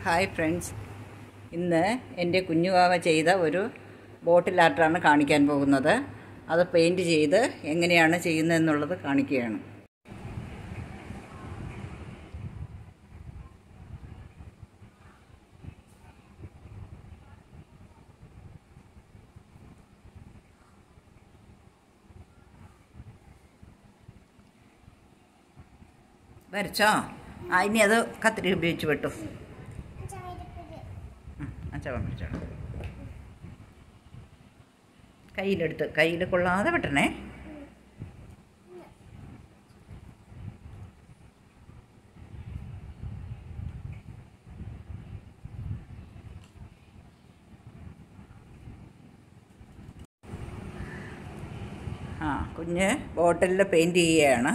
Hi friends ഇന്ന് എൻ്റെ കുഞ്ഞുവാവ ചെയ്ത ഒരു ബോട്ടിൽ ആർട്ടാണ് കാണിക്കാൻ പോകുന്നത് അത് പെയിൻറ് ചെയ്ത് എങ്ങനെയാണ് ചെയ്യുന്നതെന്നുള്ളത് കാണിക്കുകയാണ് വരച്ചോ ആ ഇനി അത് കത്തിരി ഉപയോഗിച്ച് വെട്ടു അച്ഛൻ വരച്ചോളൂ കയ്യിലെടുത്ത് കയ്യിൽ കൊള്ളാതെ വെട്ടണേ ആ കുഞ്ഞ് ബോട്ടിലിൽ പെയിൻറ് ചെയ്യുകയാണ്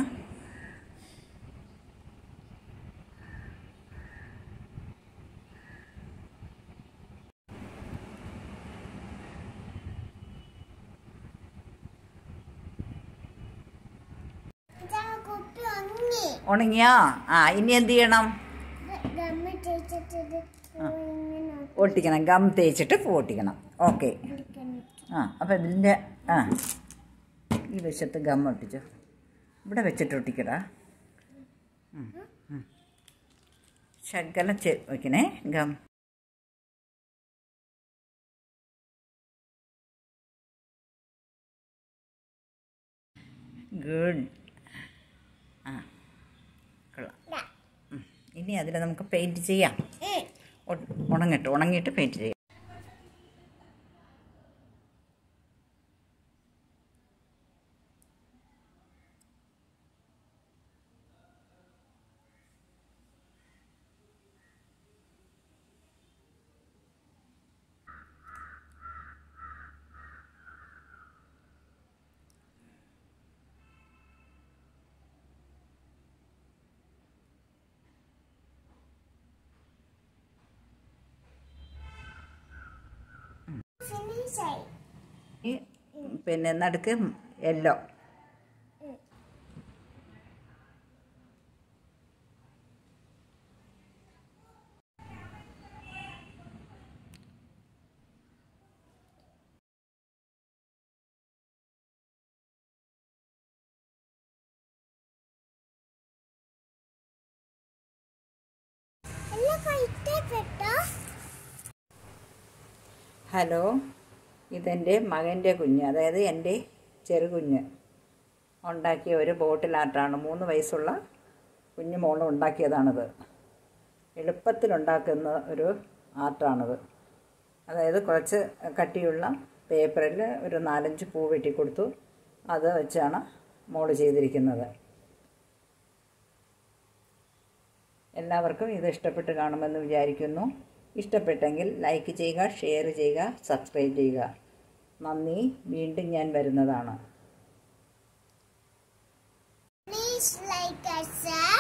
കുപ്പി ഒങ്ങി ഉണങ്ങിയോ ആ ഇനി എന്ത് ചെയ്യണം ഗമ്മ തേച്ചിട്ടത് ഇങ്ങനെ ഒട്ടിക്കണം ഗം തേച്ചിട്ട് പൂ ഒട്ടിക്കണം ഓക്കെ ഒട്ടിക്കണം. ആ അപ്പം ഇതിൻ്റെ ആ ഈ വശത്ത് ഗം ഒട്ടിച്ചു ഇവിടെ വെച്ചിട്ട് ഒട്ടിക്കടാ ഉം, ഉം. ശകലം ചെ വയ്ക്കണേ ഗം ഗുഡ് ആ കൊള്ളാം ദാ. ഉം. ഇനി അതിൽ നമുക്ക് പെയിൻറ്റ് ചെയ്യാം ഉം. ഉ- ഉണങ്ങിട്ട് ഉണങ്ങിയിട്ട് പെയിൻറ്റ് ചെയ്യാം Finish ആയി. ഈ പിന്നെ നടുക്ക് യെല്ലോ എല്ലാം കഴിക്കപ്പെട്ടോ? ഹലോ ഇതെൻ്റെ മകൻ്റെ കുഞ്ഞ് അതായത് എൻ്റെ ചെറുകുഞ്ഞ് ഉണ്ടാക്കിയ ഒരു ബോട്ടിൽ ആർട്ടാണ് മൂന്ന് വയസ്സുള്ള കുഞ്ഞു മോൾ ഉണ്ടാക്കിയതാണിത് എളുപ്പത്തിലുണ്ടാക്കുന്ന ഒരു ആർട്ടാണിത് അതായത് കുറച്ച് കട്ടിയുള്ള പേപ്പറിൽ ഒരു നാലഞ്ച് പൂ വെട്ടിക്കൊടുത്തു അത് വെച്ചാണ് മോള് ചെയ്തിരിക്കുന്നത് എല്ലാവർക്കും ഇത് ഇഷ്ടപ്പെട്ട് കാണുമെന്ന് വിചാരിക്കുന്നു ഇഷ്ടപ്പെട്ടെങ്കിൽ ലൈക്ക് ചെയ്യുക ഷെയർ ചെയ്യുക സബ്സ്ക്രൈബ് ചെയ്യുക നന്ദി വീണ്ടും ഞാൻ വരുന്നതാണ് Please like us, sir.